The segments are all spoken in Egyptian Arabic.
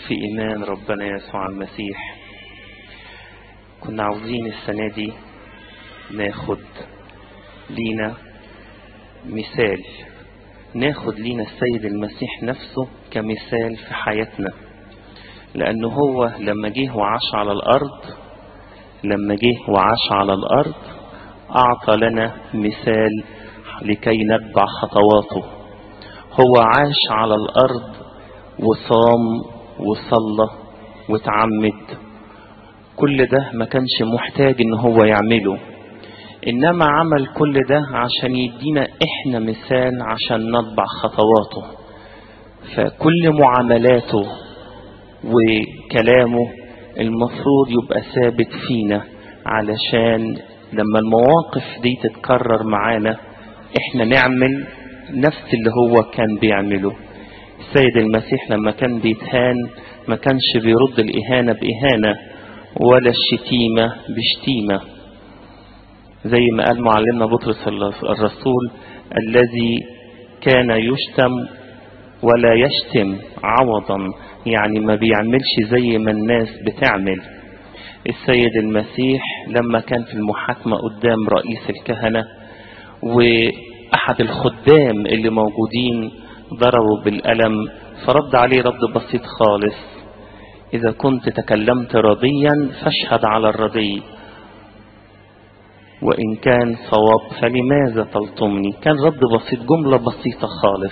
في إيمان ربنا يسوع المسيح كنا عاوزين السنة دي ناخد لينا مثال ناخد لينا السيد المسيح نفسه كمثال في حياتنا لأنه هو لما جه وعاش على الأرض لما جه وعاش على الأرض أعطى لنا مثال لكي نتبع خطواته هو عاش على الأرض وصام وصلى وتعمد كل ده ما كانش محتاج ان هو يعمله انما عمل كل ده عشان يدينا احنا مثال عشان نتبع خطواته فكل معاملاته وكلامه المفروض يبقى ثابت فينا علشان لما المواقف دي تتكرر معانا احنا نعمل نفس اللي هو كان بيعمله السيد المسيح لما كان بيتهان ما كانش بيرد الإهانة بإهانة ولا الشتيمة بشتيمة زي ما قال معلمنا بطرس الرسول الذي كان يشتم ولا يشتم عوضا يعني ما بيعملش زي ما الناس بتعمل السيد المسيح لما كان في المحاكمة قدام رئيس الكهنة وأحد الخدام اللي موجودين ضربوا بالألم فرد عليه رد بسيط خالص إذا كنت تكلمت رضيا فاشهد على الرضي وإن كان صواب فلماذا تلطمني كان رد بسيط جملة بسيطة خالص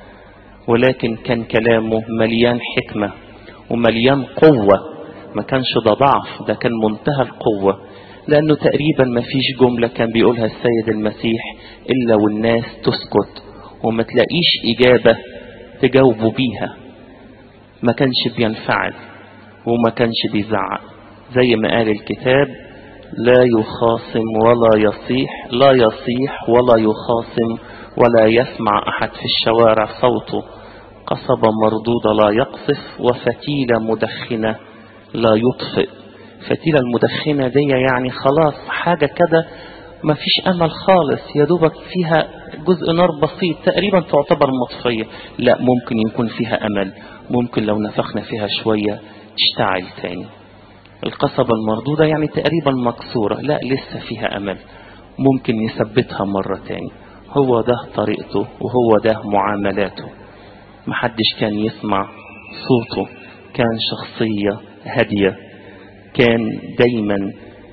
ولكن كان كلامه مليان حكمة ومليان قوة ما كانش ده ضعف ده كان منتهى القوة لأنه تقريبا ما فيش جملة كان بيقولها السيد المسيح إلا والناس تسكت وما تلاقيش إجابة تجاوبوا بيها ما كانش بينفعل وما كانش بيزعق زي ما قال الكتاب لا يخاصم ولا يصيح لا يصيح ولا يخاصم ولا يسمع أحد في الشوارع صوته قصبة مردودة لا يقصف وفتيلة مدخنة لا يطفئ فتيلة المدخنة دي يعني خلاص حاجة كده ما فيش أمل خالص يا دوبك فيها جزء نار بسيط تقريبا تعتبر مطفية لا ممكن يكون فيها أمل ممكن لو نفخنا فيها شوية تشتعل تاني القصبة المردودة يعني تقريبا مكسورة لا لسه فيها أمل ممكن يثبتها مرة تاني هو ده طريقته وهو ده معاملاته محدش كان يسمع صوته كان شخصية هادية كان دايما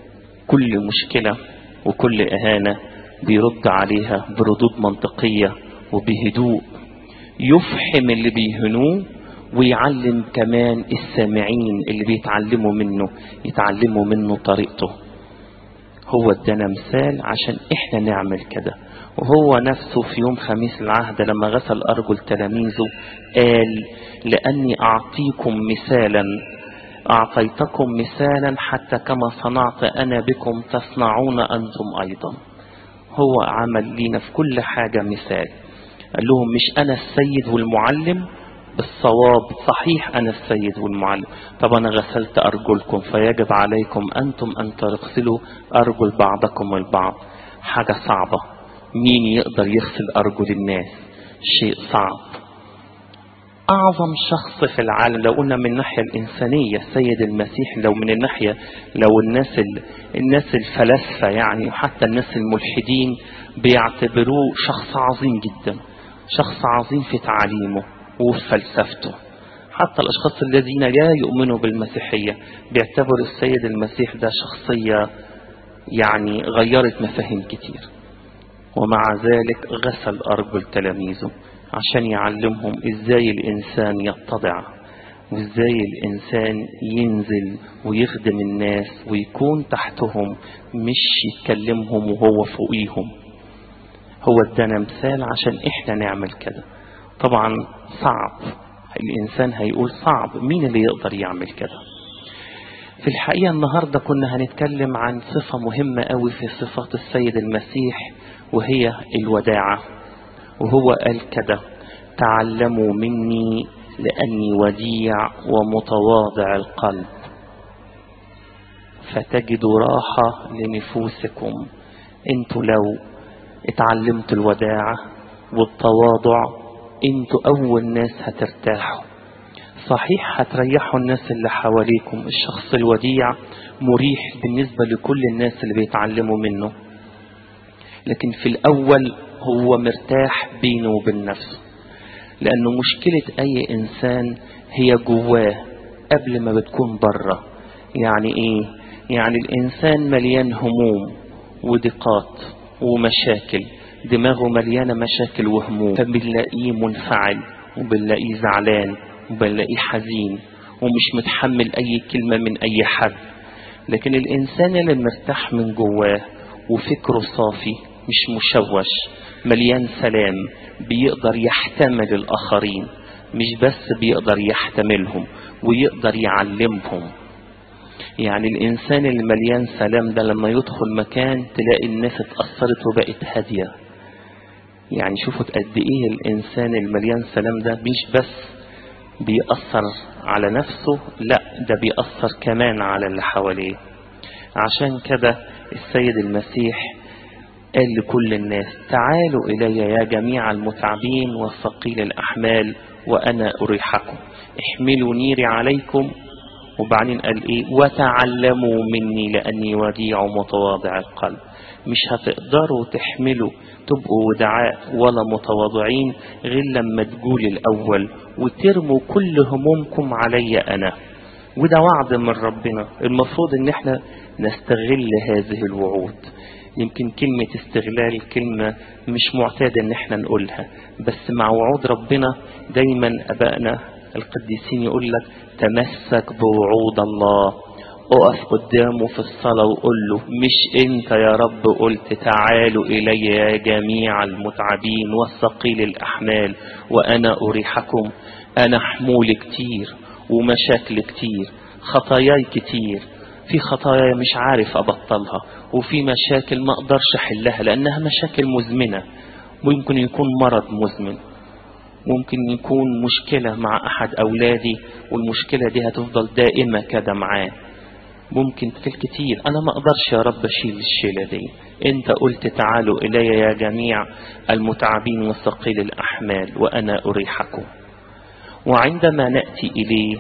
كل مشكلة وكل إهانة بيرد عليها بردود منطقية وبهدوء يفحم اللي بيهنوه ويعلم كمان السامعين اللي بيتعلموا منه يتعلموا منه طريقته هو ادانا مثال عشان احنا نعمل كده وهو نفسه في يوم خميس العهد لما غسل أرجل تلاميذه قال لأني أعطيكم مثالا أعطيتكم مثالا حتى كما صنعت أنا بكم تصنعون أنتم أيضا هو عمل لينا في كل حاجة مثال قال لهم مش أنا السيد والمعلم بالصواب صحيح أنا السيد والمعلم طب أنا غسلت أرجلكم فيجب عليكم أنتم أن تغسلوا أرجل بعضكم البعض حاجة صعبة مين يقدر يغسل أرجل الناس شيء صعب أعظم شخص في العالم لو قلنا من الناحية الإنسانية السيد المسيح لو من الناحية لو الناس ال... الناس الفلاسفة يعني وحتى الناس الملحدين بيعتبروه شخص عظيم جدا شخص عظيم في تعاليمه وفي فلسفته حتى الأشخاص الذين لا يؤمنوا بالمسيحية بيعتبروا السيد المسيح ده شخصية يعني غيرت مفاهيم كتير ومع ذلك غسل أرجل تلاميذه عشان يعلمهم ازاي الانسان يتضع وازاي الانسان ينزل ويخدم الناس ويكون تحتهم مش يتكلمهم وهو فوقيهم هو ادانا مثال عشان احنا نعمل كده طبعا صعب الانسان هيقول صعب مين اللي يقدر يعمل كده في الحقيقة النهاردة كنا هنتكلم عن صفة مهمة قوي في صفات السيد المسيح وهي الوداعة وهو قال كده تعلموا مني لأني وديع ومتواضع القلب فتجدوا راحة لنفوسكم انتوا لو اتعلمتوا الوداعة والتواضع انتوا أول ناس هترتاحوا صحيح هتريحوا الناس اللي حواليكم الشخص الوديع مريح بالنسبة لكل الناس اللي بيتعلموا منه لكن في الأول هو مرتاح بينه وبين نفسه لأنه مشكلة أي إنسان هي جواه قبل ما بتكون بره يعني إيه يعني الإنسان مليان هموم وضيقات ومشاكل دماغه مليانة مشاكل وهموم فبنلاقيه منفعل وبنلاقيه زعلان وبنلاقيه حزين ومش متحمل أي كلمة من أي حد لكن الإنسان اللي مرتاح من جواه وفكره صافي مش مشوش مليان سلام بيقدر يحتمل الآخرين مش بس بيقدر يحتملهم ويقدر يعلمهم يعني الإنسان اللي مليان سلام ده لما يدخل مكان تلاقي الناس اتأثرت وبقت هادية يعني شوفوا قد إيه الإنسان المليان سلام ده مش بس بيأثر على نفسه لا ده بيأثر كمان على اللي حواليه عشان كده السيد المسيح قال لكل الناس تعالوا إلي يا جميع المتعبين والثقيل الأحمال وأنا أريحكم احملوا نيري عليكم وبعدين قال إيه وتعلموا مني لأني وديع متواضع القلب مش هتقدروا تحملوا تبقوا ودعاء ولا متواضعين غير لما تقول الأول وترموا كل همومكم علي أنا وده وعد من ربنا المفروض ان احنا نستغل هذه الوعود يمكن كلمة استغلال كلمة مش معتادة ان احنا نقولها بس مع وعود ربنا دايما ابائنا القديسين يقول لك تمسك بوعود الله اقف قدامه في الصلاة وقول له مش انت يا رب قلت تعالوا الي يا جميع المتعبين والثقيل الاحمال وانا اريحكم انا حمول كتير ومشاكل كتير خطاياي كتير في خطايا مش عارف أبطلها وفي مشاكل ما أقدرش أحلها لأنها مشاكل مزمنة ممكن يكون مرض مزمن ممكن يكون مشكلة مع أحد أولادي والمشكلة دي هتفضل دائمة كده معاه ممكن في الكتير أنا ما أقدرش يا رب أشيل الشيلة دي أنت قلت تعالوا إلي يا جميع المتعبين والثقيل الأحمال وأنا أريحكم وعندما نأتي إليه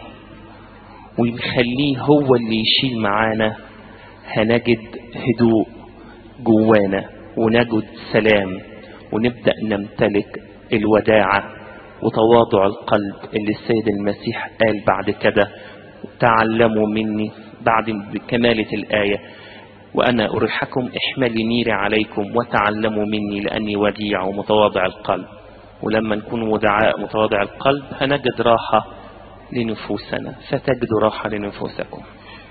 ونخليه هو اللي يشيل معانا هنجد هدوء جوانا ونجد سلام ونبدأ نمتلك الوداعة وتواضع القلب اللي السيد المسيح قال بعد كده تعلموا مني بعد بكمالة الآية وأنا أريحكم احملي نيري عليكم وتعلموا مني لأني وديع ومتواضع القلب ولما نكون ودعاء متواضع القلب هنجد راحة لنفوسنا فتجدوا راحة لنفوسكم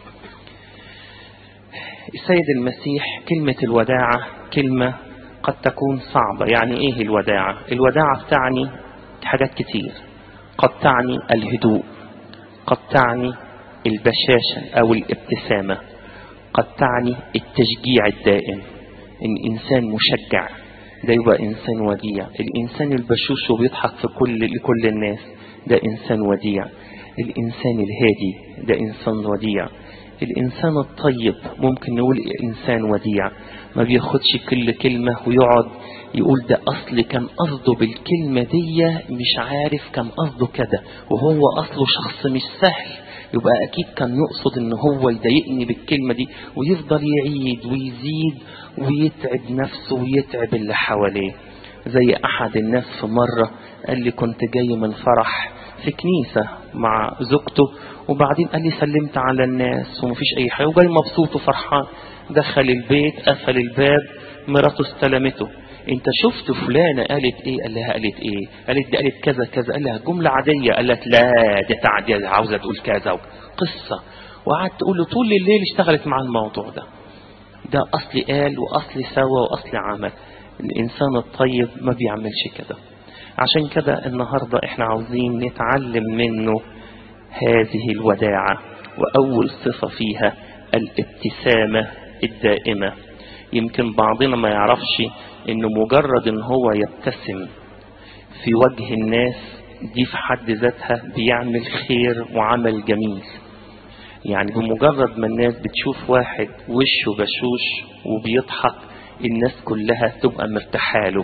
السيد المسيح كلمة الوداعة كلمة قد تكون صعبة يعني ايه الوداعة الوداعة تعني حاجات كتير قد تعني الهدوء قد تعني البشاشة او الابتسامة قد تعني التشجيع الدائم ان انسان مشجع ده يبقى انسان وديع الانسان البشوش وبيضحك في كل لكل الناس ده انسان وديع الانسان الهادي ده انسان وديع الانسان الطيب ممكن نقول انسان وديع ما بياخدش كل كلمة ويقعد يقول ده اصل كان قصده بالكلمة دي مش عارف كان قصده كده وهو اصله شخص مش سهل يبقى اكيد كان يقصد ان هو يضايقني بالكلمة دي ويفضل يعيد ويزيد ويتعب نفسه ويتعب اللي حواليه زي احد الناس في مرة قال لي كنت جاي من فرح في كنيسة مع زوجته وبعدين قال لي سلمت على الناس ومفيش اي حاجة وجاي مبسوط وفرحان دخل البيت قفل الباب مراته استلمته انت شفت فلانة قالت ايه قال لها قالت ايه قالت دي قالت كذا كذا قال لها جملة عادية قالت لا دي تعدي عاوزة تقول كذا قصة وقعدت تقول له طول الليل اشتغلت مع الموضوع ده ده اصلي قال واصلي سوى واصلي عمل الانسان الطيب ما بيعملش كده عشان كده النهاردة احنا عاوزين نتعلم منه هذه الوداعة وأول صفة فيها الابتسامة الدائمة يمكن بعضنا ما يعرفش انه مجرد ان هو يبتسم في وجه الناس دي في حد ذاتها بيعمل خير وعمل جميل يعني بمجرد ما الناس بتشوف واحد وشه بشوش وبيضحك الناس كلها تبقى مرتاحه له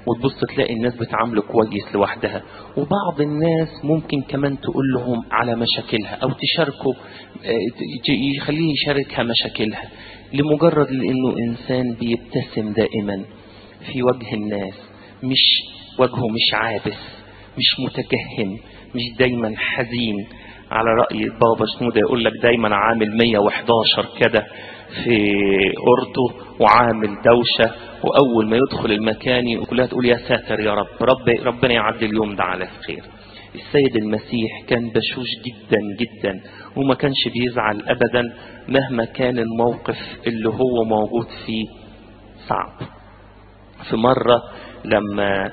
وتبص تلاقي الناس بتعامله كويس لوحدها وبعض الناس ممكن كمان تقول لهم على مشاكلها او تشاركه يخليه يشاركها مشاكلها لمجرد لانه انسان بيبتسم دائما في وجه الناس مش وجهه مش عابس مش متكهن مش دايما حزين على رأي بابا شنودة يقول لك دايما عامل 111 كده في أورته وعامل دوشة وأول ما يدخل المكان كلها تقول يا ساتر يا رب, رب ربنا يعدي اليوم ده على خير السيد المسيح كان بشوش جدا جدا وما كانش بيزعل أبدا مهما كان الموقف اللي هو موجود فيه صعب في مرة لما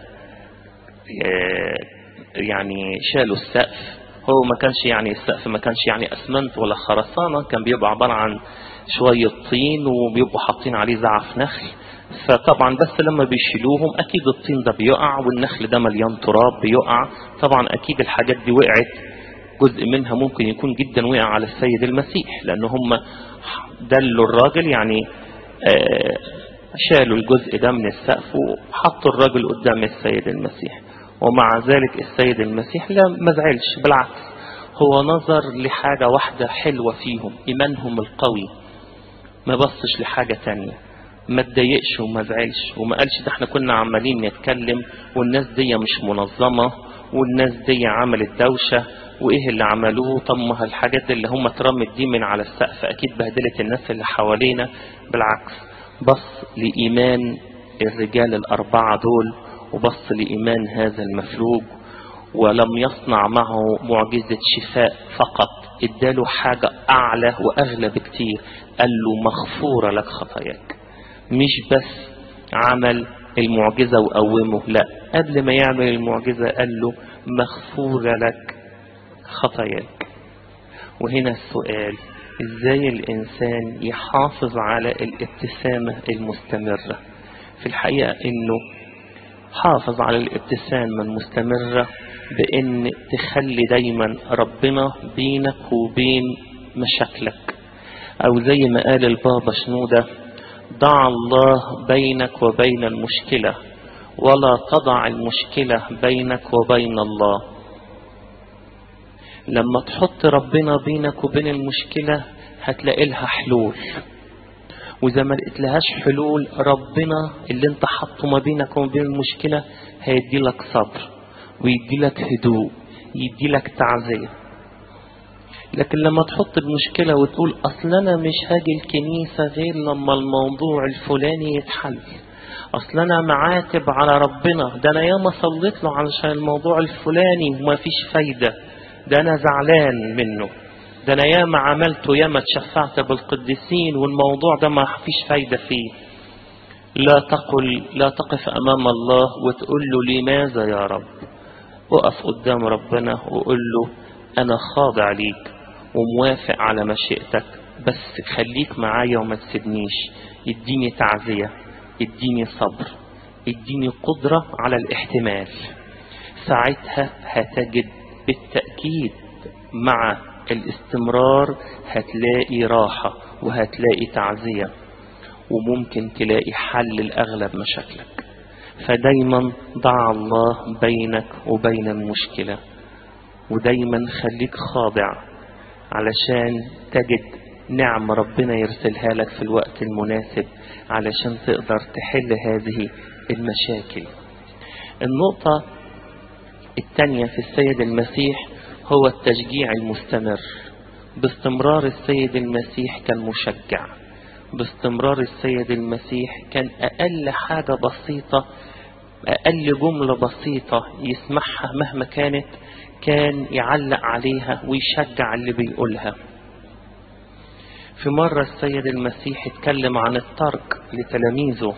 يعني شالوا السقف هو ما كانش يعني السقف ما كانش يعني اسمنت ولا خرسانه كان بيبقى عباره عن شويه طين وبيبقوا حاطين عليه زعف نخل فطبعا بس لما بيشيلوهم اكيد الطين ده بيقع والنخل ده مليان تراب بيقع طبعا اكيد الحاجات دي وقعت جزء منها ممكن يكون جدا وقع على السيد المسيح لان هم دلوا الراجل يعني شالوا الجزء ده من السقف وحطوا الراجل قدام السيد المسيح ومع ذلك السيد المسيح لا ما زعلش بالعكس هو نظر لحاجة واحدة حلوة فيهم إيمانهم القوي ما بصش لحاجة تانية ما اتضايقش وما زعلش وما قالش ده احنا كنا عمالين نتكلم والناس دي مش منظمة والناس دي عملت دوشة وايه اللي عملوه طب ما الحاجات اللي هم اترمت دي من على السقف اكيد بهدلت الناس اللي حوالينا بالعكس بص لإيمان الرجال الأربعة دول وبص لإيمان هذا المفلوج ولم يصنع معه معجزة شفاء فقط اداله حاجة أعلى وأغلى بكتير قال له مغفورة لك خطاياك مش بس عمل المعجزة وقومه لا قبل ما يعمل المعجزة قال له مغفورة لك خطاياك وهنا السؤال ازاي الانسان يحافظ على الابتسامة المستمرة في الحقيقة انه حافظ على الابتسامة المستمرة بان تخلي دايما ربنا بينك وبين مشاكلك او زي ما قال البابا شنودة ضع الله بينك وبين المشكلة ولا تضع المشكلة بينك وبين الله لما تحط ربنا بينك وبين المشكلة هتلاقي لها حلول وإذا ما لقيت لهاش حلول ربنا اللي انت حاطه ما بينك وما بين المشكلة هيدي لك صبر ويدي لك هدوء يدي لك تعزية لكن لما تحط المشكلة وتقول أصل أنا مش هاجي الكنيسة غير لما الموضوع الفلاني يتحل أصل أنا معاتب على ربنا ده أنا ياما صليت له علشان الموضوع الفلاني وما فيش فايدة ده أنا زعلان منه ده أنا ياما عملته ياما اتشفعت بالقديسين والموضوع ده ما فيش فايدة فيه لا تقل لا تقف أمام الله وتقول له لماذا يا رب وقف قدام ربنا وقول له أنا خاضع ليك وموافق على مشيئتك بس خليك معايا وما تسيبنيش اديني تعزية اديني صبر اديني قدرة على الاحتمال ساعتها هتجد بالتأكيد مع الاستمرار هتلاقي راحة وهتلاقي تعزية وممكن تلاقي حل لأغلب مشاكلك فدايما ضع الله بينك وبين المشكلة ودايما خليك خاضع علشان تجد نعم ربنا يرسلها لك في الوقت المناسب علشان تقدر تحل هذه المشاكل النقطة الثانية في السيد المسيح هو التشجيع المستمر باستمرار السيد المسيح كان مشجع باستمرار السيد المسيح كان أقل حاجة بسيطة أقل جملة بسيطة يسمعها مهما كانت كان يعلق عليها ويشجع اللي بيقولها في مرة السيد المسيح اتكلم عن الترك لتلاميذه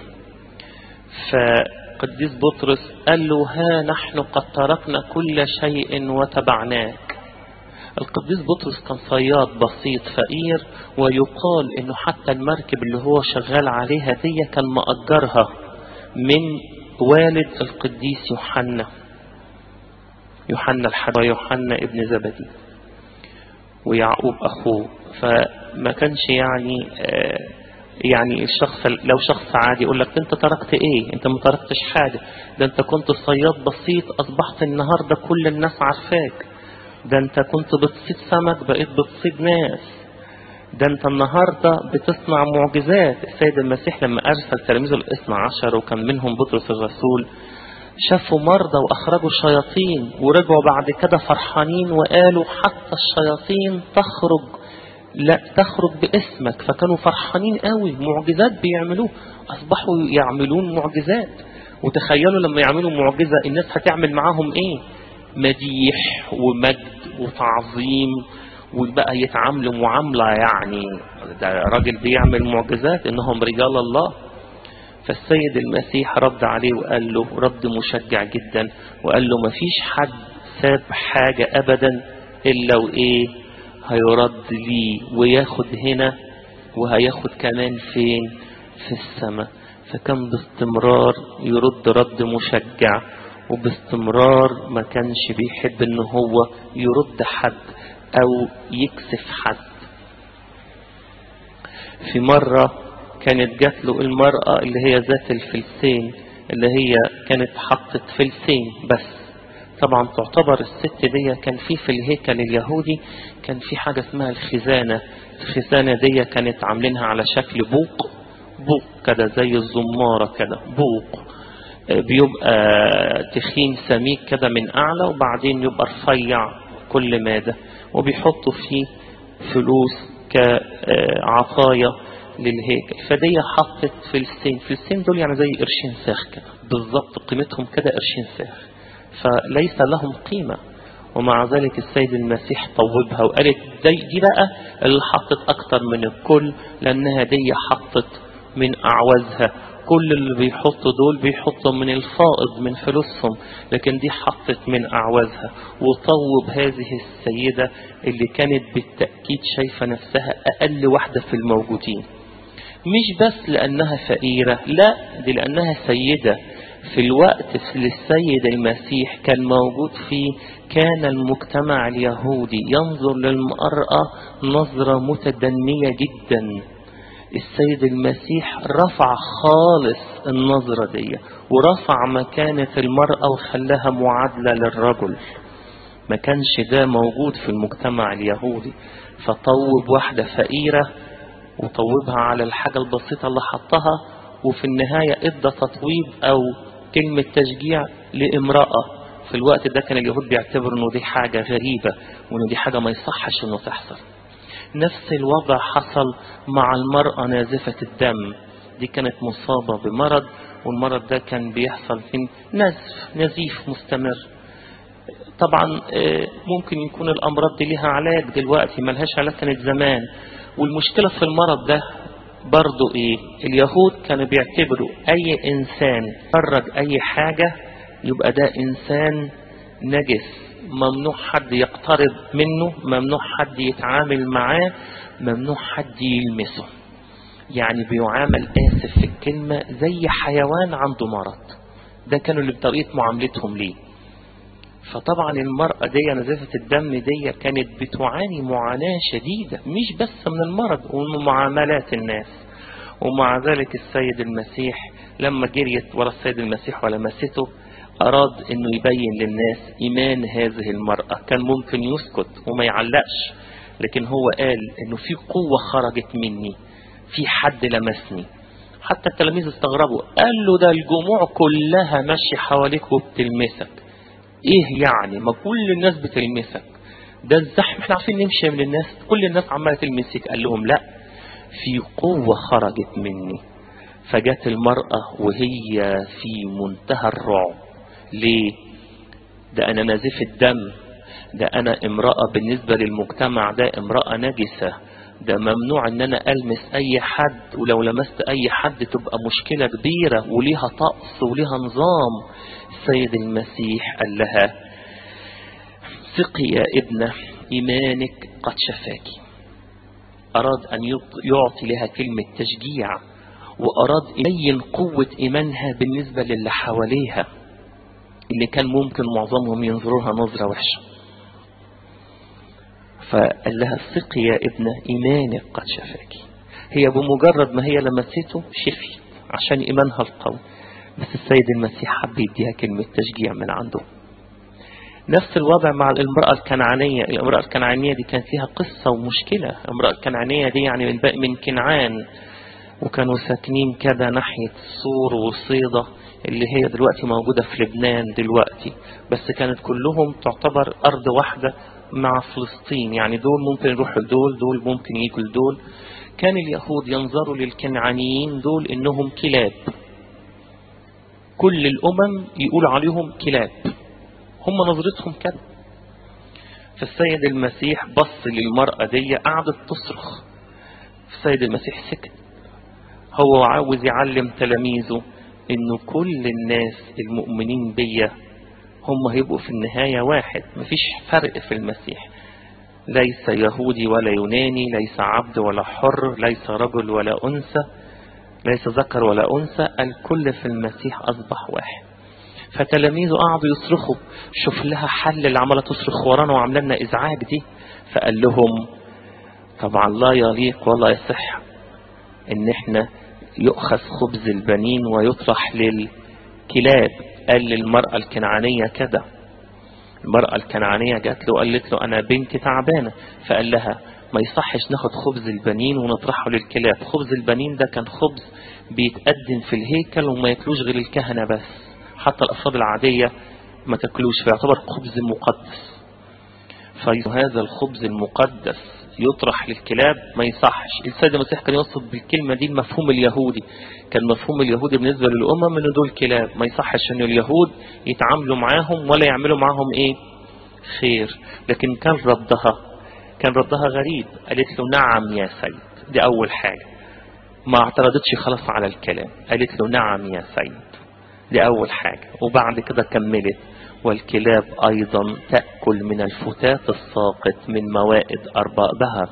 فقديس بطرس قال له ها نحن قد تركنا كل شيء وتبعناك القديس بطرس كان صياد بسيط فقير ويقال انه حتى المركب اللي هو شغال عليها دي كان مأجرها من والد القديس يوحنا يوحنا الحبا يوحنا ابن زبدي ويعقوب أخوه فما كانش يعني يعني الشخص لو شخص عادي يقول لك انت تركت ايه انت ما تركتش حاجة ده انت كنت صياد بسيط اصبحت النهاردة كل الناس عارفاك ده انت كنت بتصيد سمك بقيت بتصيد ناس ده انت النهاردة بتصنع معجزات السيد المسيح لما ارسل تلاميذه الاثنى عشر وكان منهم بطرس الرسول شافوا مرضى واخرجوا شياطين ورجعوا بعد كده فرحانين وقالوا حتى الشياطين تخرج لا تخرج باسمك فكانوا فرحانين قوي معجزات بيعملوه اصبحوا يعملون معجزات وتخيلوا لما يعملوا معجزة الناس هتعمل معاهم ايه مديح ومجد وتعظيم وبقى يتعاملوا معاملة يعني ده راجل بيعمل معجزات انهم رجال الله فالسيد المسيح رد عليه وقال له رد مشجع جدا وقال له مفيش حد ساب حاجة ابدا الا وايه هيرد لي وياخد هنا وهياخد كمان فين في السماء فكان باستمرار يرد رد مشجع وباستمرار ما كانش بيحب ان هو يرد حد او يكسف حد في مرة كانت جات له المرأة اللي هي ذات الفلسين اللي هي كانت حطت فلسين بس طبعا تعتبر الست دي كان في في الهيكل اليهودي كان في حاجة اسمها الخزانة الخزانة دي كانت عاملينها على شكل بوق بوق كده زي الزمارة كده بوق بيبقى تخين سميك كده من أعلى وبعدين يبقى رفيع كل مادة وبيحطوا فيه فلوس كعطايا للهيكل فدي حطت فلسين فلسين دول يعني زي قرشين ساخ كده بالظبط قيمتهم كده قرشين ساخ فليس لهم قيمة ومع ذلك السيد المسيح طوبها وقالت دي, دي بقى اللي حطت أكتر من الكل لأنها دي حطت من أعوازها كل اللي بيحطوا دول بيحطوا من الفائض من فلوسهم لكن دي حطت من أعوازها وطوب هذه السيدة اللي كانت بالتأكيد شايفة نفسها أقل واحدة في الموجودين مش بس لأنها فقيرة لا دي لأنها سيدة في الوقت اللي السيد المسيح كان موجود فيه كان المجتمع اليهودي ينظر للمرأة نظرة متدنية جدا السيد المسيح رفع خالص النظرة دي ورفع مكانة المرأة وخلاها معادلة للرجل ما كانش ده موجود في المجتمع اليهودي فطوب واحدة فقيرة وطوبها على الحاجة البسيطة اللي حطها وفي النهاية ادى تطويب او كلمة تشجيع لامرأة في الوقت ده كان اليهود بيعتبروا انه دي حاجة غريبة وانه دي حاجة ما يصحش انه تحصل نفس الوضع حصل مع المرأة نازفة الدم دي كانت مصابة بمرض والمرض ده كان بيحصل في نزف نزيف مستمر طبعا ممكن يكون الأمراض دي لها علاج دلوقتي ملهاش علاج كانت زمان والمشكلة في المرض ده برضو ايه اليهود كانوا بيعتبروا اي انسان خرج اي حاجة يبقى ده انسان نجس ممنوع حد يقترب منه ممنوع حد يتعامل معاه ممنوع حد يلمسه يعني بيعامل آسف في الكلمة زي حيوان عنده مرض ده كانوا اللي بطريقة معاملتهم ليه فطبعا المرأة دي نزفة الدم دي كانت بتعاني معاناة شديدة مش بس من المرض ومن معاملات الناس ومع ذلك السيد المسيح لما جريت ورا السيد المسيح ولمسته أراد أنه يبين للناس إيمان هذه المرأة كان ممكن يسكت وما يعلقش لكن هو قال أنه في قوة خرجت مني في حد لمسني حتى التلاميذ استغربوا قال له ده الجموع كلها ماشية حواليك وبتلمسك ايه يعني ما كل الناس بتلمسك ده الزحمة احنا عارفين نمشي من الناس كل الناس عمالة تلمسك قال لهم لا في قوة خرجت مني فجت المرأة وهي في منتهى الرعب ليه ده انا نازف الدم ده انا امرأة بالنسبة للمجتمع ده امرأة نجسة ده ممنوع ان انا المس اي حد ولو لمست اي حد تبقى مشكلة كبيرة وليها طقس وليها نظام السيد المسيح قال لها ثقي يا ابنة ايمانك قد شفاك اراد ان يعطي لها كلمة تشجيع واراد يبين قوة ايمانها بالنسبة للي حواليها اللي كان ممكن معظمهم ينظروها نظرة وحشة فقال لها ثقي يا ابنة إيمانك قد شفاك هي بمجرد ما هي لمسته شفي عشان إيمانها القوي بس السيد المسيح حب يديها كلمة تشجيع من عنده نفس الوضع مع الامرأة الكنعانية الامرأة الكنعانية دي كانت فيها قصة ومشكلة الامرأة الكنعانية دي يعني من من كنعان وكانوا ساكنين كده ناحية سور وصيدة اللي هي دلوقتي موجودة في لبنان دلوقتي بس كانت كلهم تعتبر أرض واحدة مع فلسطين يعني دول ممكن يروحوا لدول دول ممكن يجوا لدول كان اليهود ينظروا للكنعانيين دول إنهم كلاب كل الأمم يقول عليهم كلاب هم نظرتهم كده فالسيد المسيح بص للمرأة دي قعدت تصرخ السيد المسيح سكت هو عاوز يعلم تلاميذه انه كل الناس المؤمنين بيا هم هيبقوا في النهاية واحد مفيش فرق في المسيح ليس يهودي ولا يوناني ليس عبد ولا حر ليس رجل ولا أنثى ليس ذكر ولا أنثى الكل في المسيح أصبح واحد فتلاميذه قعدوا يصرخوا شوف لها حل اللي عمالة تصرخ ورانا وعامله لنا إزعاج دي فقال لهم طبعا لا يليق ولا يصح ان احنا يؤخذ خبز البنين ويطرح للكلاب قال للمرأة الكنعانية كده المرأة الكنعانية جات له قالت له أنا بنتي تعبانة فقال لها ما يصحش ناخد خبز البنين ونطرحه للكلاب خبز البنين ده كان خبز بيتقدم في الهيكل وما ياكلوش غير الكهنة بس حتى الأفراد العادية ما تاكلوش فيعتبر خبز مقدس فهذا الخبز المقدس يطرح للكلاب ما يصحش السيد المسيح كان يقصد بالكلمة دي المفهوم اليهودي كان مفهوم اليهودي بالنسبة للأمم ان دول كلاب ما يصحش ان اليهود يتعاملوا معاهم ولا يعملوا معاهم ايه خير لكن كان ردها كان ردها غريب قالت له نعم يا سيد دي أول حاجة ما اعترضتش خلاص على الكلام قالت له نعم يا سيد دي أول حاجة وبعد كده كملت والكلاب أيضا تأكل من الفتات الساقط من موائد أربابها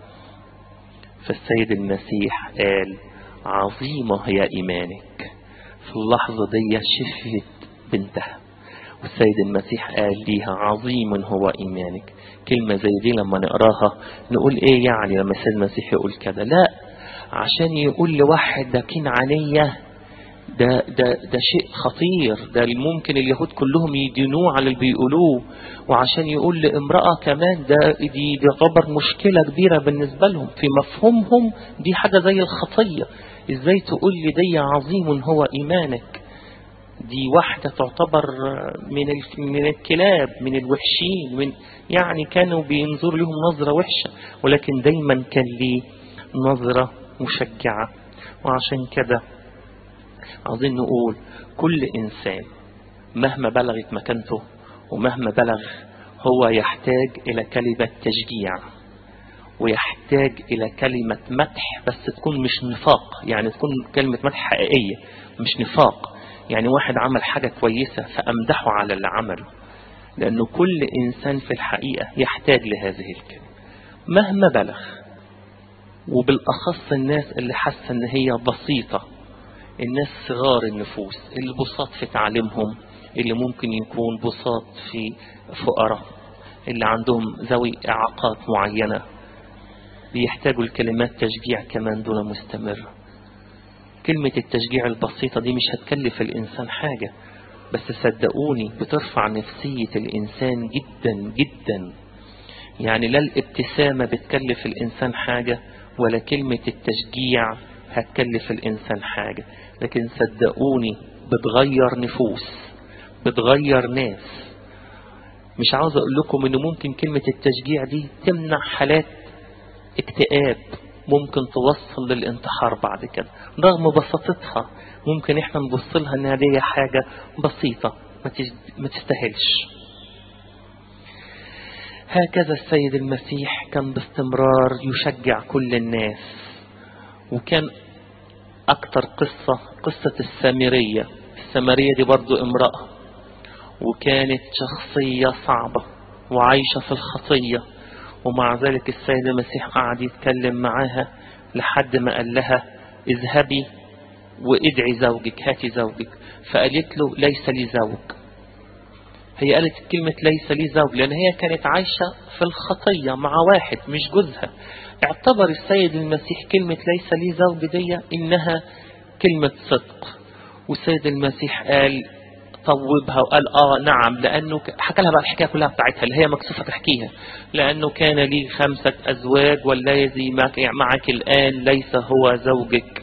فالسيد المسيح قال عظيمة هي إيمانك في اللحظة دي شفت بنتها والسيد المسيح قال ليها عظيم هو إيمانك كلمة زي دي لما نقراها نقول إيه يعني لما السيد المسيح يقول كده لا عشان يقول لواحد ده كنعانية ده, ده, ده شيء خطير ده ممكن اليهود كلهم يدينوه على اللي بيقولوه وعشان يقول لامرأة كمان ده دي, دي خبر مشكلة كبيرة بالنسبة لهم في مفهومهم دي حاجة زي الخطية ازاي تقول لي دي عظيم هو ايمانك دي واحدة تعتبر من من الكلاب من الوحشين من يعني كانوا بينظروا لهم نظرة وحشة ولكن دايما كان ليه نظرة مشجعة وعشان كده عاوزين نقول كل إنسان مهما بلغت مكانته ومهما بلغ هو يحتاج إلى كلمة تشجيع ويحتاج إلى كلمة مدح بس تكون مش نفاق يعني تكون كلمة مدح حقيقية مش نفاق يعني واحد عمل حاجة كويسة فأمدحه على اللي عمله لأنه كل إنسان في الحقيقة يحتاج لهذه الكلمة مهما بلغ وبالأخص الناس اللي حاسة إن هي بسيطة الناس صغار النفوس اللي بساط في تعليمهم اللي ممكن يكون بساط في فقراء اللي عندهم ذوي إعاقات معينة بيحتاجوا الكلمات تشجيع كمان دون مستمر كلمة التشجيع البسيطة دي مش هتكلف الإنسان حاجة بس صدقوني بترفع نفسية الإنسان جدا جدا يعني لا الابتسامة بتكلف الإنسان حاجة ولا كلمة التشجيع هتكلف الإنسان حاجة لكن صدقوني بتغير نفوس بتغير ناس مش عاوز أقول لكم إن ممكن كلمة التشجيع دي تمنع حالات اكتئاب ممكن توصل للانتحار بعد كده رغم بساطتها ممكن احنا نبص لها انها دي حاجة بسيطة ما تستاهلش هكذا السيد المسيح كان باستمرار يشجع كل الناس وكان أكتر قصة قصة السامرية السامرية دي برضو امرأة وكانت شخصية صعبة وعايشة في الخطية ومع ذلك السيد المسيح قعد يتكلم معاها لحد ما قال لها اذهبي وادعي زوجك هاتي زوجك فقالت له ليس لي زوج هي قالت كلمة ليس لي زوج لأن هي كانت عايشة في الخطية مع واحد مش جوزها اعتبر السيد المسيح كلمة ليس لي زوج دي إنها كلمة صدق والسيد المسيح قال طوبها وقال اه نعم لانه حكى لها بقى الحكايه كلها بتاعتها اللي هي مكسوفه تحكيها لانه كان لي خمسه ازواج والذي معك, معك الان ليس هو زوجك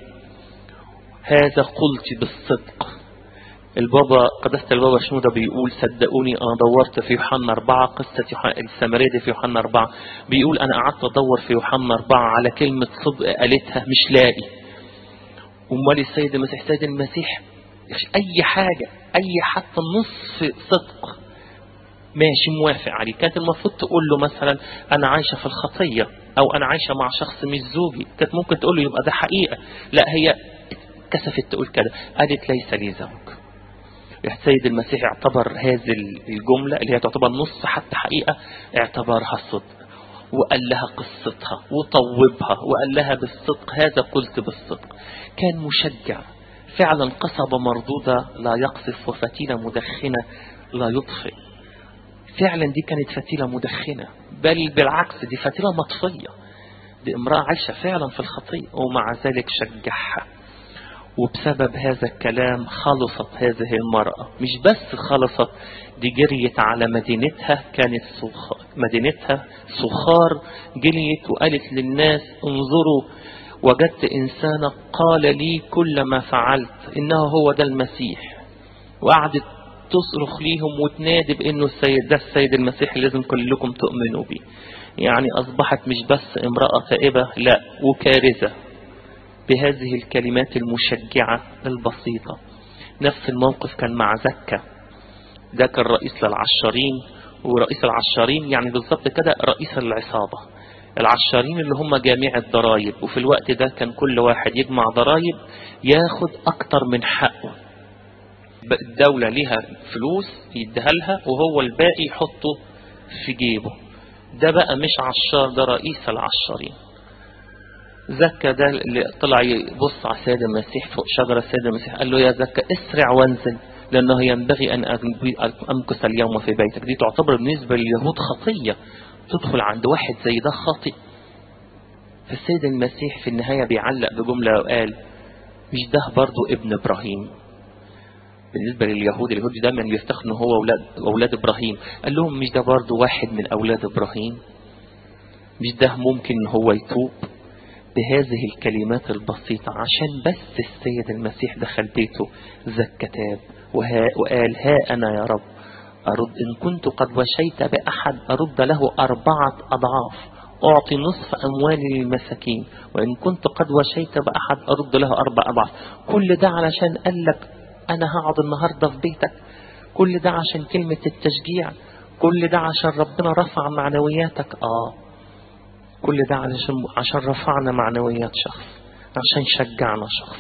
هذا قلت بالصدق البابا قداسة البابا شنودة بيقول صدقوني أنا دورت في يوحنا أربعة قصة السامرية دي في يوحنا أربعة بيقول أنا قعدت أدور في يوحنا أربعة على كلمة صدق قالتها مش لاقي أمال السيد المسيح السيد المسيح أي حاجة أي حتى نصف صدق ماشي موافق عليه كانت المفروض تقول له مثلا أنا عايشة في الخطية أو أنا عايشة مع شخص مش زوجي كانت ممكن تقول له يبقى ده حقيقة لا هي كسفت تقول كده قالت ليس لي زوج السيد المسيح اعتبر هذه الجملة اللي هي تعتبر نص حتى حقيقة اعتبرها صدق وقال لها قصتها وطوبها وقال لها بالصدق هذا قلت بالصدق كان مشجع فعلا قصبة مردودة لا يقصف وفتيلة مدخنة لا يطفئ فعلا دي كانت فتيلة مدخنة بل بالعكس دي فتيلة مطفية دي امرأة عايشة فعلا في الخطية ومع ذلك شجعها وبسبب هذا الكلام خلصت هذه المرأة مش بس خلصت دي جريت على مدينتها كانت سخار مدينتها سخار جريت وقالت للناس انظروا وجدت إنسانا قال لي كل ما فعلت إنه هو ده المسيح وقعدت تصرخ ليهم وتنادي بأنه السيد ده السيد المسيح لازم كلكم تؤمنوا به يعني أصبحت مش بس امرأة تائبة لا وكارثة بهذه الكلمات المشجعة البسيطة نفس الموقف كان مع زكا ده كان رئيس للعشارين ورئيس العشارين يعني بالضبط كده رئيس العصابة العشارين اللي هم جامع الضرايب وفي الوقت ده كان كل واحد يجمع ضرايب ياخد أكتر من حقه الدولة ليها فلوس يديها لها وهو الباقي يحطه في جيبه ده بقى مش عشار ده رئيس العشارين زكا ده اللي طلع يبص على السيد المسيح فوق شجرة السيد المسيح قال له يا زكا اسرع وانزل لأنه ينبغي أن أمكث اليوم في بيتك دي تعتبر بالنسبة لليهود خطية تدخل عند واحد زي ده خاطئ فالسيد المسيح في النهاية بيعلق بجملة وقال مش ده برضو ابن إبراهيم بالنسبة لليهود اليهود دايما بيفتخروا هو أولاد, أولاد إبراهيم قال لهم مش ده برضو واحد من أولاد إبراهيم مش ده ممكن هو يتوب بهذه الكلمات البسيطة عشان بس السيد المسيح دخل بيته زكتاب وقال ها أنا يا رب أرد إن كنت قد وشيت بأحد أرد له أربعة أضعاف أعطي نصف أموالي للمساكين وإن كنت قد وشيت بأحد أرد له أربع أضعاف كل ده علشان قال لك أنا هقعد النهاردة في بيتك كل ده عشان كلمة التشجيع كل ده عشان ربنا رفع معنوياتك آه كل ده علشان عشان رفعنا معنويات شخص عشان شجعنا شخص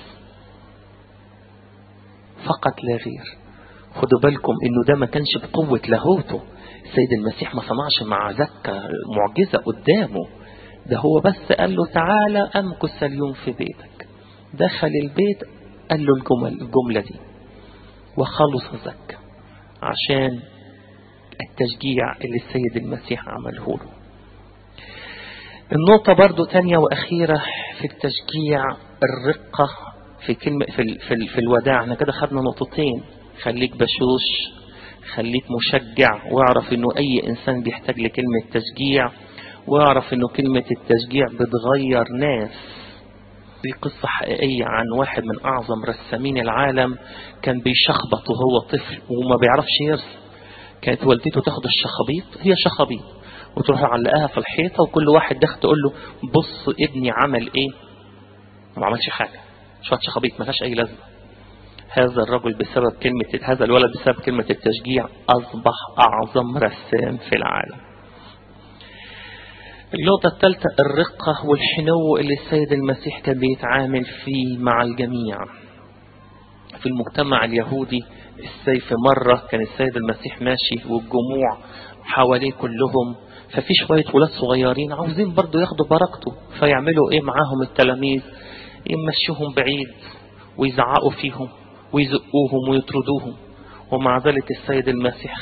فقط لا غير خدوا بالكم انه ده ما كانش بقوة لاهوته السيد المسيح ما صنعش مع زكا معجزة قدامه ده هو بس قال له تعالى امكث اليوم في بيتك دخل البيت قال له الجمل الجملة دي وخلص زكا عشان التشجيع اللي السيد المسيح عمله له النقطة برضو تانية وأخيرة في التشجيع الرقة في كلمة في, ال في, ال في الوداع احنا كده خدنا نقطتين خليك بشوش خليك مشجع واعرف انه اي انسان بيحتاج لكلمة تشجيع واعرف انه كلمة التشجيع بتغير ناس دي قصة حقيقية عن واحد من اعظم رسامين العالم كان بيشخبط وهو طفل وما بيعرفش يرسم كانت والدته تاخد الشخابيط هي شخابيط وتروح علقاها في الحيطة وكل واحد داخل تقول له بص ابني عمل ايه ما عملش حاجة شوية شخابيط ما لهاش اي لازمة هذا الرجل بسبب كلمة هذا الولد بسبب كلمة التشجيع أصبح أعظم رسام في العالم النقطة الثالثة الرقة والحنو اللي السيد المسيح كان بيتعامل فيه مع الجميع في المجتمع اليهودي السيف مرة كان السيد المسيح ماشي والجموع حواليه كلهم ففي شوية ولاد صغيرين عاوزين برضو ياخدوا بركته فيعملوا ايه معاهم التلاميذ يمشوهم بعيد ويزعقوا فيهم ويزقوهم ويطردوهم ومع ذلك السيد المسيح خد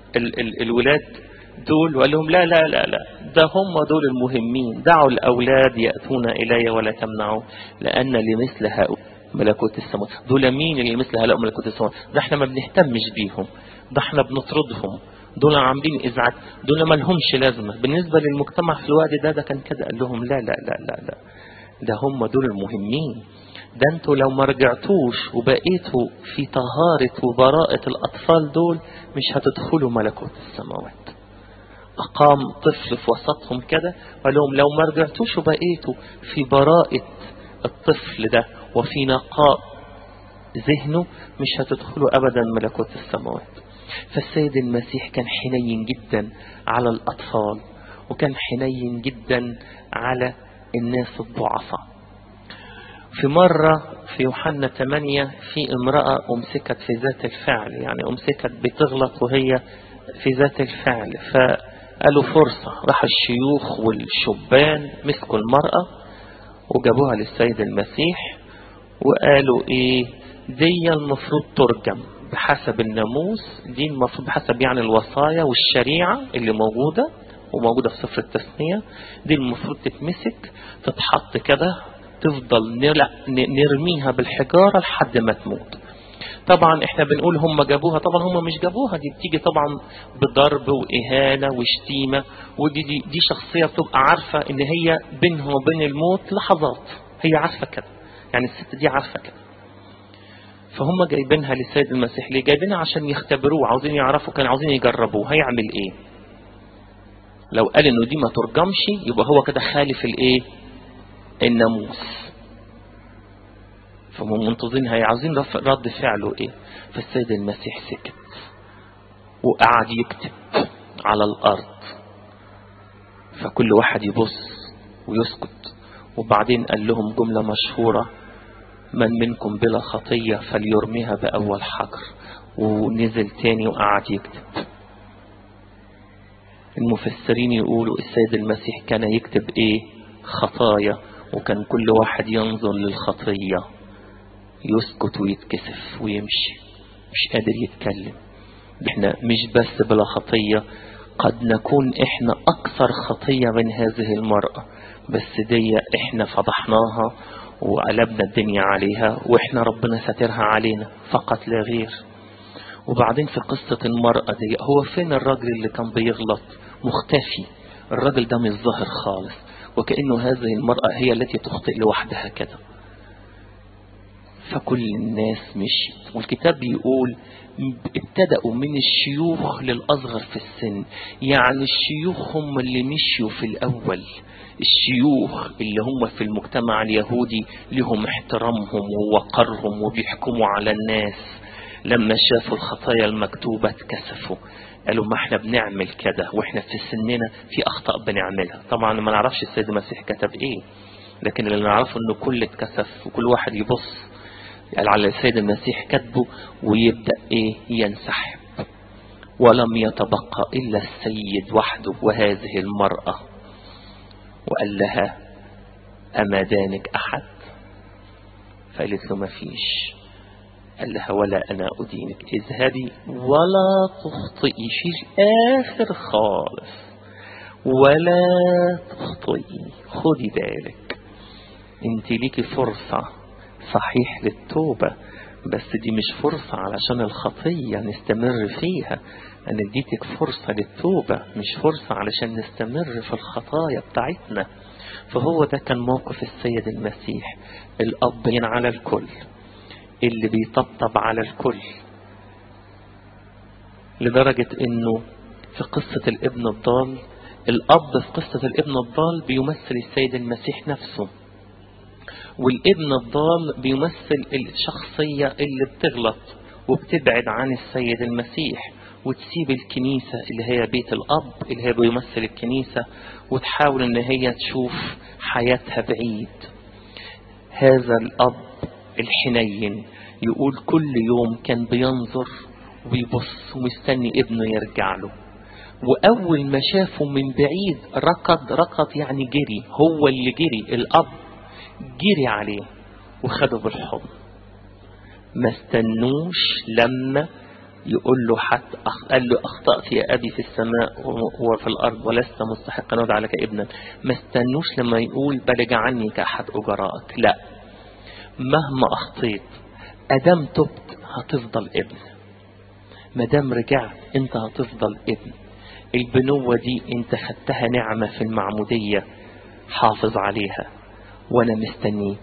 ال ال الولاد دول وقال لهم لا لا لا لا ده هم دول المهمين دعوا الأولاد يأتون إلي ولا تمنعوا لأن لمثل هؤلاء ملكوت السماوات دول مين اللي مثل هؤلاء ملكوت السماوات ده احنا ما بنهتمش بيهم ده احنا بنطردهم دول عاملين ازعاج دول ما لهمش لازمه بالنسبه للمجتمع في الوقت ده ده كان كده قال لهم لا لا لا لا لا ده هم دول المهمين ده انتوا لو ما رجعتوش وبقيتوا في طهارة وبراءة الأطفال دول مش هتدخلوا ملكوت السماوات أقام طفل في وسطهم كده وقال لهم لو ما رجعتوش وبقيتوا في براءة الطفل ده وفي نقاء ذهنه مش هتدخلوا أبدا ملكوت السماوات فالسيد المسيح كان حنين جدا على الأطفال وكان حنين جدا على الناس الضعفاء في مرة في يوحنا 8 في امرأة أمسكت في ذات الفعل يعني أمسكت بتغلط وهي في ذات الفعل فقالوا فرصة راح الشيوخ والشبان مسكوا المرأة وجابوها للسيد المسيح وقالوا ايه دي المفروض ترجم بحسب الناموس دي المفروض بحسب يعني الوصايا والشريعة اللي موجودة وموجودة في سفر التثنية دي المفروض تتمسك تتحط كده تفضل نرميها بالحجارة لحد ما تموت طبعا احنا بنقول هم جابوها طبعا هم مش جابوها دي بتيجي طبعا بضرب وإهانة وشتيمة ودي دي, دي شخصية بتبقى عارفة ان هي بينها وبين الموت لحظات هي عارفة كده يعني الست دي عارفة كده فهم جايبينها للسيد المسيح ليه جايبينها عشان يختبروه عاوزين يعرفوا كانوا عاوزين يجربوه هيعمل ايه لو قال انه دي ما ترجمش يبقى هو كده خالف الايه الناموس فهم منتظرين هي عاوزين رد فعله ايه فالسيد المسيح سكت وقعد يكتب على الارض فكل واحد يبص ويسكت وبعدين قال لهم جملة مشهورة من منكم بلا خطية فليرميها بأول حجر ونزل تاني وقعد يكتب المفسرين يقولوا السيد المسيح كان يكتب ايه خطايا وكان كل واحد ينظر للخطية يسكت ويتكسف ويمشي مش قادر يتكلم احنا مش بس بلا خطية قد نكون احنا اكثر خطية من هذه المرأة بس دي احنا فضحناها وقلبنا الدنيا عليها واحنا ربنا ساترها علينا فقط لا غير وبعدين في قصة المرأة دي هو فين الراجل اللي كان بيغلط مختفي الراجل ده مش ظاهر خالص وكأنه هذه المرأة هي التي تخطئ لوحدها كده فكل الناس مشيت والكتاب بيقول ابتدأوا من الشيوخ للأصغر في السن يعني الشيوخ هم اللي مشيوا في الأول الشيوخ اللي هم في المجتمع اليهودي لهم احترامهم ووقرهم وبيحكموا على الناس لما شافوا الخطايا المكتوبة اتكسفوا قالوا ما احنا بنعمل كده واحنا في سننا في اخطاء بنعملها طبعا ما نعرفش السيد المسيح كتب ايه لكن اللي نعرفه انه كل اتكسف وكل واحد يبص يعني على السيد المسيح كتبه ويبدأ ايه ينسحب ولم يتبقى الا السيد وحده وهذه المرأة وقال لها اما دانك احد فقالت له ما فيش قال لها ولا أنا أدينك اذهبي ولا تخطئي في الآخر خالص ولا تخطئي خدي بالك انت ليكي فرصة صحيح للتوبة بس دي مش فرصة علشان الخطية نستمر فيها أنا اديتك فرصة للتوبة مش فرصة علشان نستمر في الخطايا بتاعتنا فهو ده كان موقف السيد المسيح الأب على الكل اللي بيطبطب على الكل لدرجة انه في قصة الابن الضال الاب في قصة الابن الضال بيمثل السيد المسيح نفسه والابن الضال بيمثل الشخصية اللي بتغلط وبتبعد عن السيد المسيح وتسيب الكنيسة اللي هي بيت الأب اللي هي بيمثل الكنيسة وتحاول ان هي تشوف حياتها بعيد هذا الأب الحنين يقول كل يوم كان بينظر ويبص ومستني ابنه يرجع له وأول ما شافه من بعيد ركض ركض يعني جري هو اللي جري الأب جري عليه وخده بالحضن ما استنوش لما يقول له حتى قال له أخطأت يا أبي في السماء وفي الأرض ولست مستحقا ودع لك ابنا ما استنوش لما يقول بلغ عني كأحد أجرائك لا مهما أخطيت أدام تبت هتفضل ابن ما دام رجعت انت هتفضل ابن البنوة دي انت خدتها نعمة في المعمودية حافظ عليها وانا مستنيك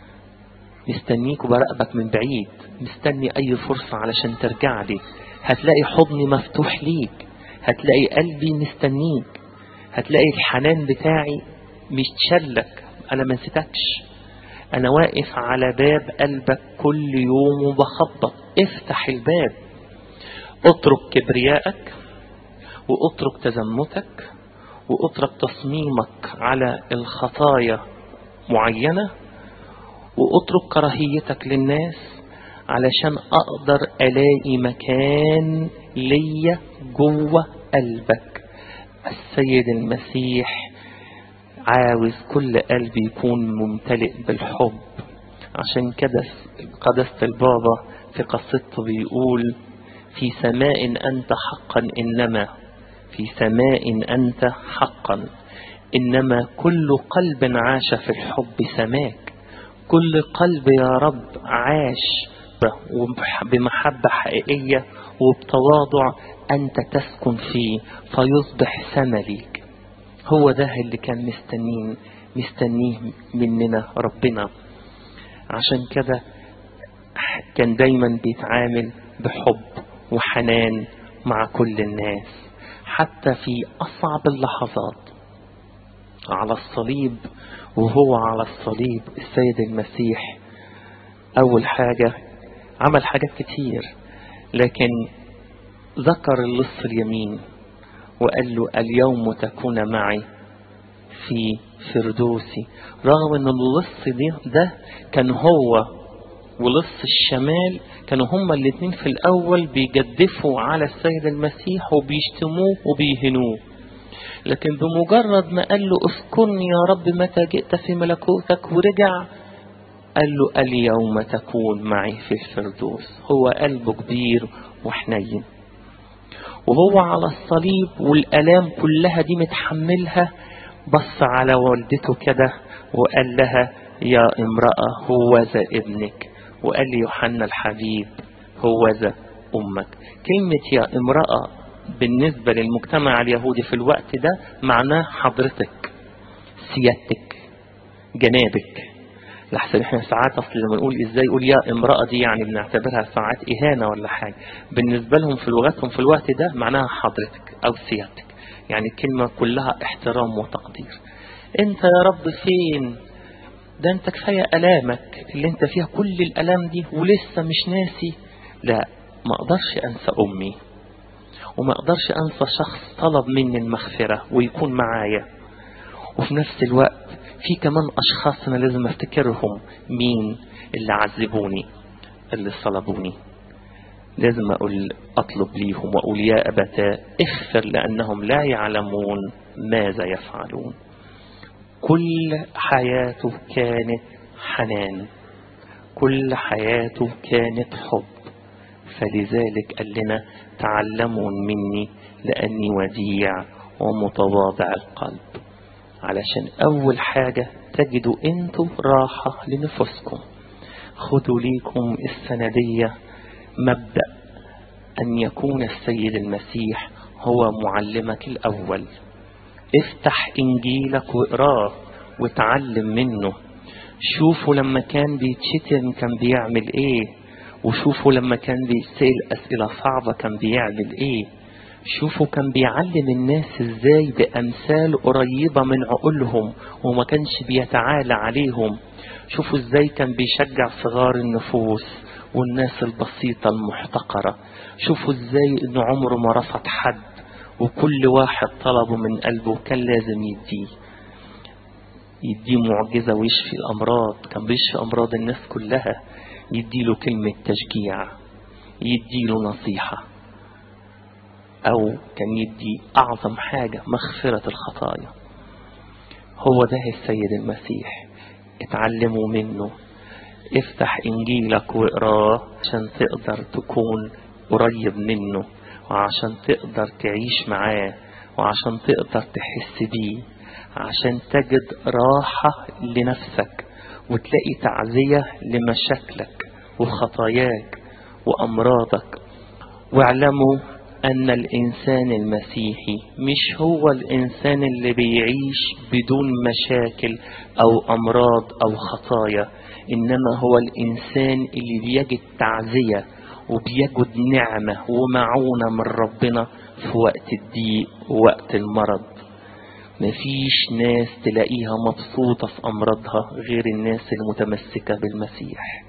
مستنيك وبراقبك من بعيد مستني اي فرصة علشان ترجع لي هتلاقي حضني مفتوح ليك هتلاقي قلبي مستنيك هتلاقي الحنان بتاعي مش تشلك انا ما نسيتكش انا واقف على باب قلبك كل يوم وبخبط افتح الباب اترك كبريائك واترك تزمتك واترك تصميمك على الخطايا معينة واترك كراهيتك للناس علشان اقدر الاقي مكان ليا جوه قلبك السيد المسيح عاوز كل قلب يكون ممتلئ بالحب عشان كده قداسة البابا في قصته بيقول في سماء أنت حقا إنما في سماء أنت حقا إنما كل قلب عاش في الحب سماك كل قلب يا رب عاش بمحبة حقيقية وبتواضع أنت تسكن فيه فيصبح سما ليك هو ده اللي كان مستنين مستنيه مننا ربنا عشان كده كان دايما بيتعامل بحب وحنان مع كل الناس حتى في أصعب اللحظات على الصليب وهو على الصليب السيد المسيح أول حاجة عمل حاجات كتير لكن ذكر اللص اليمين وقال له اليوم تكون معي في فردوسي رغم ان اللص دي ده كان هو ولص الشمال كانوا هما الاثنين في الاول بيجدفوا على السيد المسيح وبيشتموه وبيهنوه لكن بمجرد ما قال له اسكن يا رب متى جئت في ملكوتك ورجع قال له اليوم تكون معي في الفردوس هو قلبه كبير وحنين وهو على الصليب والآلام كلها دي متحملها بص على والدته كده وقال لها يا امرأة هو ذا ابنك وقال لي يوحنا الحبيب هو ذا أمك كلمة يا امرأة بالنسبة للمجتمع اليهودي في الوقت ده معناه حضرتك سيادتك جنابك لحسن احنا ساعات اصل لما نقول ازاي يقول يا امرأة دي يعني بنعتبرها ساعات اهانة ولا حاجة بالنسبة لهم في لغتهم في الوقت ده معناها حضرتك او سيادتك يعني الكلمة كلها احترام وتقدير انت يا رب فين ده انت كفاية الامك اللي انت فيها كل الالام دي ولسه مش ناسي لا ما اقدرش انسى امي وما اقدرش انسى شخص طلب مني المغفرة ويكون معايا وفي نفس الوقت في كمان أشخاص أنا لازم أفتكرهم مين اللي عذبوني اللي صلبوني لازم أقول أطلب ليهم وأقول يا أبتا اغفر لأنهم لا يعلمون ماذا يفعلون كل حياته كانت حنان كل حياته كانت حب فلذلك قال لنا تعلموا مني لأني وديع ومتواضع القلب علشان أول حاجة تجدوا أنتوا راحة لنفسكم خدوا ليكم السندية مبدأ أن يكون السيد المسيح هو معلمك الأول افتح إنجيلك واقراه وتعلم منه شوفوا لما كان بيتشتم كان بيعمل ايه وشوفوا لما كان بيسأل أسئلة صعبة كان بيعمل ايه شوفوا كان بيعلم الناس ازاي بأمثال قريبة من عقولهم وما كانش بيتعالى عليهم شوفوا ازاي كان بيشجع صغار النفوس والناس البسيطة المحتقرة شوفوا ازاي انه عمره ما رفض حد وكل واحد طلبه من قلبه كان لازم يديه يديه معجزة ويشفي الأمراض كان بيشفي أمراض الناس كلها يديله كلمة تشجيع يديله نصيحة أو كان يدي أعظم حاجة مغفرة الخطايا هو ده السيد المسيح اتعلموا منه افتح إنجيلك واقراه عشان تقدر تكون قريب منه وعشان تقدر تعيش معاه وعشان تقدر تحس بيه عشان تجد راحة لنفسك وتلاقي تعزية لمشاكلك وخطاياك وأمراضك واعلموا أن الإنسان المسيحي مش هو الإنسان اللي بيعيش بدون مشاكل أو أمراض أو خطايا إنما هو الإنسان اللي بيجد تعزية وبيجد نعمة ومعونة من ربنا في وقت الضيق ووقت المرض مفيش ناس تلاقيها مبسوطة في أمراضها غير الناس المتمسكة بالمسيح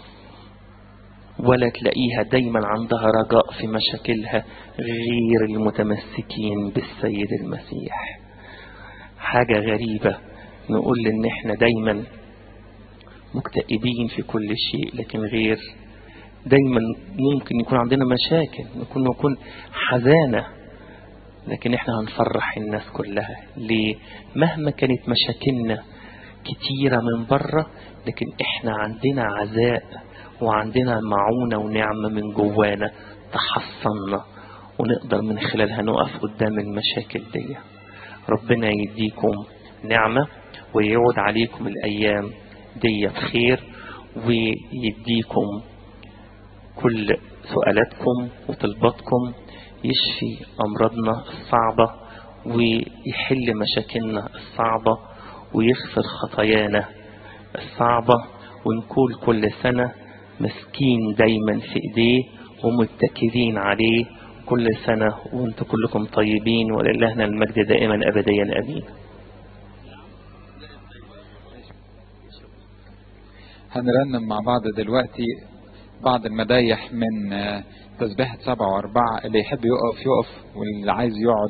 ولا تلاقيها دايما عندها رجاء في مشاكلها غير المتمسكين بالسيد المسيح حاجة غريبة نقول ان احنا دايما مكتئبين في كل شيء لكن غير دايما ممكن يكون عندنا مشاكل نكون نكون حزانة لكن احنا هنفرح الناس كلها ليه مهما كانت مشاكلنا كتيرة من بره لكن احنا عندنا عزاء وعندنا معونة ونعمة من جوانا تحصلنا ونقدر من خلالها نقف قدام المشاكل دي ربنا يديكم نعمة ويعود عليكم الأيام دي بخير ويديكم كل سؤالاتكم وطلباتكم يشفي أمراضنا الصعبة ويحل مشاكلنا الصعبة ويغفر خطايانا الصعبة ونكون كل سنة مسكين دايما في ايديه ومتكلين عليه كل سنة وانتم كلكم طيبين ولله المجد دائما ابديا امين هنرنم مع بعض دلوقتي بعض المدايح من تسبيحة سبعة وأربعة اللي يحب يقف يقف واللي عايز يقعد